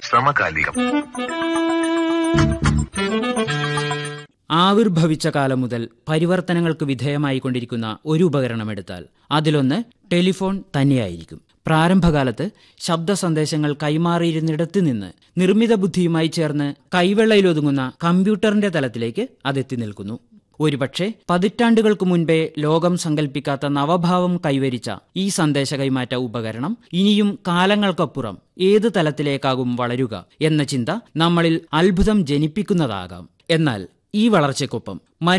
സമകാലികം ആവിർഭവിച്ച കാലം മുതൽ പരിവർത്തനങ്ങൾക്ക് വിധേയമായിക്കൊണ്ടിരിക്കുന്ന ഒരു ഉപകരണം എടുത്താൽ അതിലൊന്ന് ടെലിഫോൺ തന്നെയായിരിക്കും പ്രാരംഭകാലത്ത് ശബ്ദ സന്ദേശങ്ങൾ കൈമാറിയിരുന്നിടത്ത് നിന്ന് നിർമ്മിത ബുദ്ധിയുമായി ചേർന്ന് കൈവെള്ളയിലൊതുങ്ങുന്ന കമ്പ്യൂട്ടറിന്റെ തലത്തിലേക്ക് അതെത്തി നിൽക്കുന്നു ഒരുപക്ഷെ പതിറ്റാണ്ടുകൾക്ക് മുൻപേ ലോകം സങ്കല്പിക്കാത്ത നവഭാവം കൈവരിച്ച ഈ സന്ദേശ കൈമാറ്റ ഉപകരണം ഇനിയും കാലങ്ങൾക്കപ്പുറം ഏത് തലത്തിലേക്കാകും വളരുക എന്ന ചിന്ത നമ്മളിൽ അത്ഭുതം ജനിപ്പിക്കുന്നതാകാം എന്നാൽ ഈ വളർച്ചയ്ക്കൊപ്പം